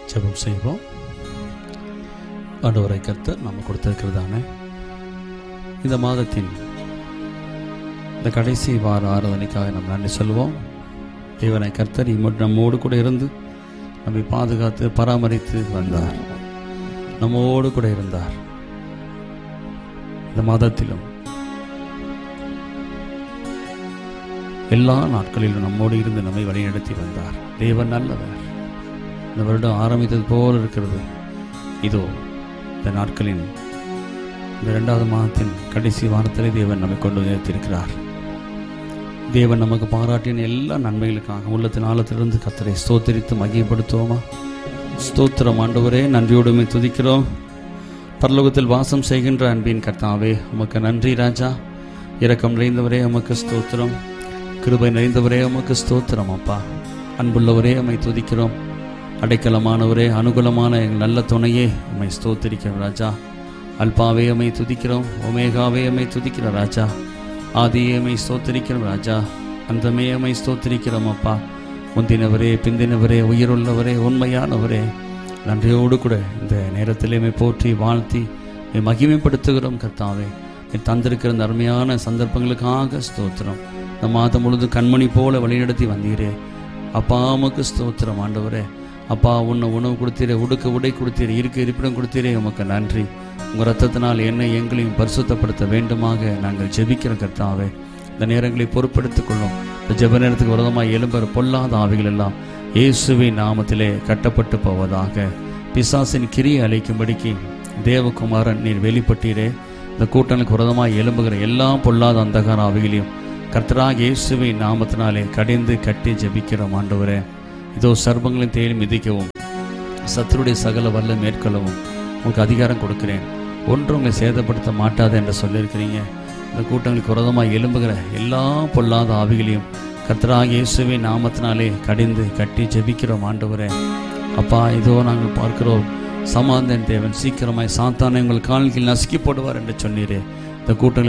ஜெபம் செய்வோம் ஆண்டவரை கர்த்தர் நம்ம கொடுத்திருக்கிறதான இந்த மாதத்தின் இந்த கடைசி வார ஆராதனைக்காக நம்ம நன்றி சொல்லுவோம் தேவனை கர்த்தர் இம்மட்டு நம்மோடு கூட இருந்து நம்மை பாதுகாத்து பராமரித்து வந்தார் நம்மோடு கூட இருந்தார் இந்த மாதத்திலும் எல்லா நாட்களிலும் நம்மோடு இருந்து நம்மை வழிநடத்தி வந்தார் தேவன் நல்லவர் இந்த வருடம் ஆரம்பித்தது போல் இருக்கிறது இதோ இந்த நாட்களின் இந்த இரண்டாவது மாதத்தின் கடைசி வாரத்திலே தேவன் நம்மை கொண்டு நிறுத்தியிருக்கிறார் தேவன் நமக்கு பாராட்டின எல்லா நன்மைகளுக்காக உள்ளத்தின் ஆழத்திலிருந்து கத்தரை ஸ்தோத்தரித்து மகிமைப்படுத்துவோமா ஸ்தோத்திரம் ஆண்டவரே நன்றியோடுமே துதிக்கிறோம் பரலோகத்தில் வாசம் செய்கின்ற அன்பின் கர்த்தாவே உமக்கு நன்றி ராஜா இரக்கம் நிறைந்தவரே உமக்கு ஸ்தோத்திரம் கிருபை நிறைந்தவரே உமக்கு ஸ்தோத்திரம் அப்பா அன்புள்ளவரே உம்மை துதிக்கிறோம் அடைக்கலமானவரே அனுகூலமான எங்கள் நல்ல துணையே உம்மை ஸ்தோத்திரிக்கிறோம் ராஜா அல்பாவே உம்மை துதிக்கிறோம் ஒமேகாவே உம்மை துதிக்கிறோம் ராஜா ஆதியே உம்மை ஸ்தோத்திரிக்கிறோம் ராஜா அந்தமே உம்மை ஸ்தோத்திரிக்கிறோம் அப்பா முந்தினவரே பிந்தினவரே உயிருள்ளவரே உண்மையானவரே நன்றியோடு கூட இந்த நேரத்திலே உம்மை போற்றி வாழ்த்தி உம்மை மகிமைப்படுத்துகிறோம் கர்த்தாவே நீ தந்திருக்கிற இந்த அருமையான சந்தர்ப்பங்களுக்காக ஸ்தோத்திரம் இந்த மாதம் முழுது கண்மணி போல வழிநடத்தி வந்தீரே அப்பா உமக்கு ஸ்தோத்திரம் ஆண்டவரே அப்பா உன்னை உணவு கொடுத்தீரே உடுக்க உடை கொடுத்தீரே இருக்க இருப்பிடம் கொடுத்தீரே உமக்கு நன்றி உங்கள் ரத்தத்தினால் என்னை எங்களையும் பரிசுத்தப்படுத்த வேண்டுமாக நாங்கள் ஜெபிக்கிறோம் கர்த்தாவே இந்த நேரங்களை பொறுப்படுத்திக் கொள்ளும் இந்த ஜெப நேரத்துக்கு விரதமாக எழும்புற பொல்லாத ஆவிகள் எல்லாம் இயேசுவின் நாமத்திலே கட்டப்பட்டு போவதாக பிசாசின் கிரியை அழைக்கும்படிக்கு தேவகுமாரன் நீர் வெளிப்பட்டீரே இந்த கூட்டங்களுக்கு விரதமாக எழும்புகிற எல்லா பொல்லாத அந்தகார ஆவிகளையும் கர்த்தராக இயேசுவின் நாமத்தினாலே கடிந்து கட்டி ஜெபிக்கிறோம் ஆண்டவரே இதோ சர்வங்களையும் தேடி மிதிக்கவும் சத்துருடைய சகல வல்ல மேற்கொள்ளவும் உங்களுக்கு அதிகாரம் கொடுக்கிறேன் ஒன்றும் உங்களை சேதப்படுத்த மாட்டாது என்று சொல்லியிருக்கிறீங்க இந்த கூட்டங்களுக்கு விரதமாக எழும்புகிற எல்லா பொல்லாத ஆவிகளையும் கர்த்தராக இயேசுவின் நாமத்தினாலே கடிந்து கட்டி ஜெபிக்கிறோம் ஆண்டவரே அப்பா இதோ நாங்கள் பார்க்கிறோம் சமாந்தன் தேவன் சீக்கிரமாய் சாத்தானை உங்கள் கால்களில் நசுக்கி போடுவார் என்று சொன்னீரே இந்த கூட்டங்களுக்கு